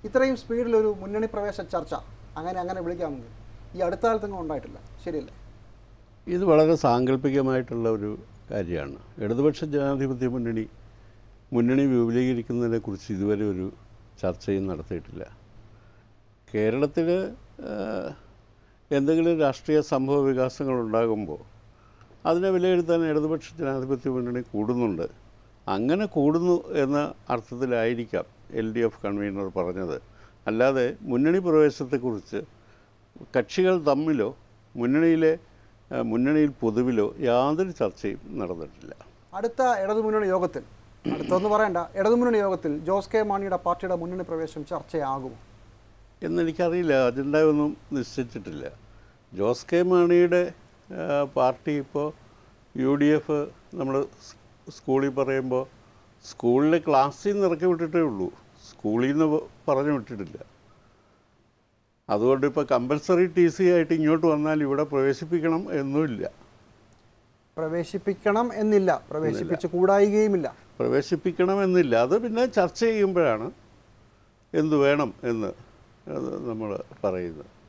ഇത്രയും സ്പീഡിലൊരു മുന്നണി പ്രവേശ ചർച്ച അങ്ങനെ അങ്ങനെ വിളിക്കാമെങ്കിൽ ഈ അടുത്ത കാലത്തൊന്നും ഉണ്ടായിട്ടില്ല ശരിയല്ലേ ഇത് വളരെ സാങ്കല്പികമായിട്ടുള്ള ഒരു കാര്യമാണ് ഇടതുപക്ഷ ജനാധിപത്യ മുന്നണി മുന്നണി വിപുലീകരിക്കുന്നതിനെക്കുറിച്ച് ഇതുവരെ ഒരു ചർച്ചയും നടത്തിയിട്ടില്ല കേരളത്തിൽ എന്തെങ്കിലും രാഷ്ട്രീയ സംഭവ വികാസങ്ങൾ ഉണ്ടാകുമ്പോൾ അതിനെ വിലയിരുത്താൻ ഇടതുപക്ഷ ജനാധിപത്യ മുന്നണി കൂടുന്നുണ്ട് അങ്ങനെ കൂടുന്നു എന്ന അർത്ഥത്തിലായിരിക്കാം എൽ ഡി എഫ് കൺവീനർ പറഞ്ഞത് അല്ലാതെ മുന്നണി പ്രവേശത്തെക്കുറിച്ച് കക്ഷികൾ തമ്മിലോ മുന്നണിയിലെ ആ, മുന്നണിയിൽ പൊതുവിലോ യാതൊരു ചർച്ചയും നടന്നിട്ടില്ല അടുത്ത ഇടതുമുന്നണി യോഗത്തിൽ അടുത്തൊന്നും പറയണ്ട ഇടതുമുന്നണി യോഗത്തിൽ ജോസ് കെ മാണിയുടെ പാർട്ടിയുടെ മുന്നണി പ്രവേശം ചർച്ചയാകുമോ എന്നെനിക്കറിയില്ല അജണ്ട ഒന്നും നിശ്ചയിച്ചിട്ടില്ല ജോസ് കെ മാണിയുടെ ആ, പാർട്ടി ഇപ്പോൾ യു ഡി എഫ് നമ്മൾ സ്കൂളിൽ പറയുമ്പോൾ സ്കൂളിലെ ക്ലാസ്സിൽ നിന്ന് ഇറക്കി വിട്ടിട്ടേ ഉള്ളൂ സ്കൂളിൽ നിന്ന് പ- പറഞ്ഞു വിട്ടിട്ടില്ല അതുകൊണ്ട് ഇപ്പോൾ കമ്പൽസറി ടി സി ആയിട്ട് ഇങ്ങോട്ട് വന്നാൽ ഇവിടെ പ്രവേശിപ്പിക്കണം എന്നുമില്ല പ്രവേശിപ്പിക്കണം എന്നില്ല പ്രവേശിപ്പിച്ച് കൂടായികയുമില്ല പ്രവേശിപ്പിക്കണമെന്നില്ല അത് പിന്നെ ചർച്ച ചെയ്യുമ്പോഴാണ് എന്ത് വേണം എന്ന് നമ്മൾ പറയുന്നത്